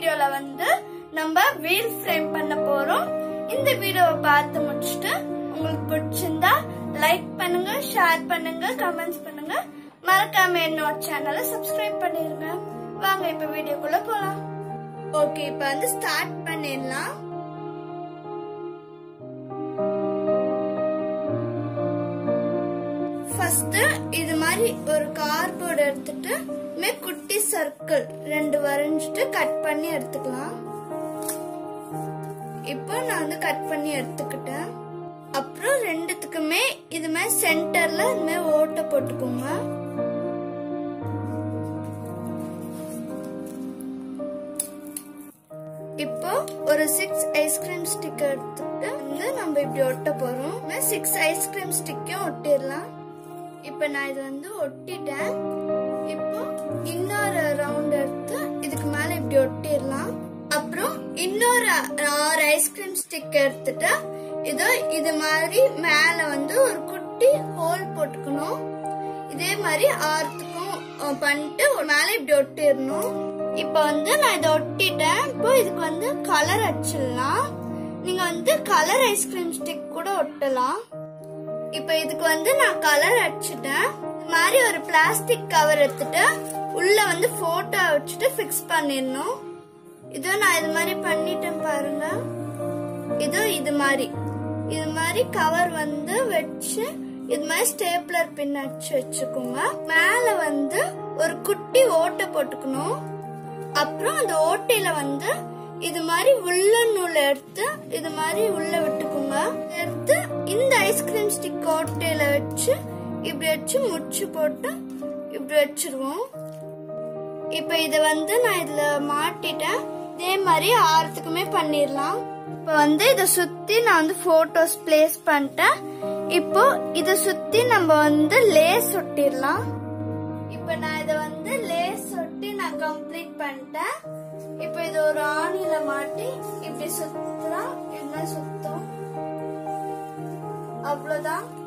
வீடியோல வந்து நம்ம வீல் ஃப்ரேம் பண்ண போறோம் இந்த வீடியோவை பார்த்து முடிச்சுட்டு உங்களுக்கு பிடிச்சிருந்தா லைக் பண்ணுங்க ஷேர் பண்ணுங்க கமெண்ட்ஸ் பண்ணுங்க மறக்காம என்னோட சேனலை சப்ஸ்கிரைப் பண்ணிருங்க வாங்க இப்ப வீடியோக்குள்ள போலாம் ஓகே இப்ப வந்து ஸ்டார்ட் பண்ணிடலாம் ஃபர்ஸ்ட் இது மாதிரி ஒரு கார்போர்டு எடுத்துட்டு மே குட்டி சர்க்கிள் ரெண்டு வரைஞ்சிட்டு கட் பண்ணி எடுத்துக்கலாம் இப்போ நான் வந்து கட் பண்ணி எடுத்துக்கிட்டேன் அப்புறம் ரெண்டுத்துக்குமே இது மாதிரி சென்டர்ல இது மாதிரி ஓட்டை போட்டுக்கோங்க இப்போ ஒரு சிக்ஸ் ஐஸ்கிரீம் ஸ்டிக் எடுத்துட்டு வந்து நம்ம இப்படி ஒட்ட போறோம் சிக்ஸ் ஐஸ்கிரீம் ஸ்டிக்கும் ஒட்டிடலாம் இப்போ நான் இது வந்து ஒட்டிட்டேன் இப்போ இன்னொரு ரவுண்ட் எடுத்து இதுக்கு மேல இப்படி ஒட்டிடலாம் அப்புறம் இன்னொரு ஆறு ஐஸ்கிரீம் ஸ்டிக் எடுத்துட்டு இதோ இது மாதிரி மேல வந்து ஒரு குட்டி ஹோல் போட்டுக்கணும் இதே மாதிரி ஆறுத்துக்கும் அஹ், பண்ணிட்டு ஒரு மேல இப்படி ஒட்டிடணும் இப்போ வந்து நான் இதை ஒட்டிட்டேன் இப்போ இதுக்கு வந்து கலர் அடிச்சிடலாம் நீங்க வந்து கலர் ஐஸ்கிரீம் ஸ்டிக் கூட ஒட்டலாம் இப்ப இதுக்கு வந்து நான் கலர் அடிச்சிட்டேன் இந்த மாதிரி ஒரு பிளாஸ்டிக் கவர் எடுத்துட்டு உள்ள வந்து போட்டோ வச்சுட்டு ஃபிக்ஸ் பண்ணிடணும் இதோ நான் இது மாதிரி பண்ணிட்டேன் பாருங்க இதோ இது மாதிரி இது மாதிரி கவர் வந்து வச்சு இது மாதிரி ஸ்டேப்லர் பின் அடிச்சு வச்சுக்கோங்க மேல வந்து ஒரு குட்டி ஓட்டை போட்டுக்கணும் அப்புறம் அந்த ஓட்டையில வந்து இது மாதிரி உள்ள நூல் எடுத்து இது மாதிரி உள்ள விட்டுக்குங்க எடுத்து இந்த ஐஸ்கிரீம் ஸ்டிக் ஓட்டையில வச்சு இப்படி வச்சு முடிச்சு போட்டு இப்படி வச்சிருவோம் இப்ப இத வந்து நான் இதுல மாட்டிட்டேன் இதே மாதிரி ஆறத்துக்குமே பண்ணிடலாம் இப்ப வந்து இத சுத்தி நான் வந்து போட்டோஸ் பிளேஸ் பண்ணிட்டேன் இப்போ இத சுத்தி நம்ம வந்து லேஸ் ஒட்டிடலாம் இப்ப நான் இத வந்து லேஸ் ஒட்டி நான் கம்ப்ளீட் பண்ணிட்டேன் இப்ப இது ஒரு ஆணில மாட்டி இப்படி சுத்துறா என்ன சுத்தம் அவ்வளவுதான்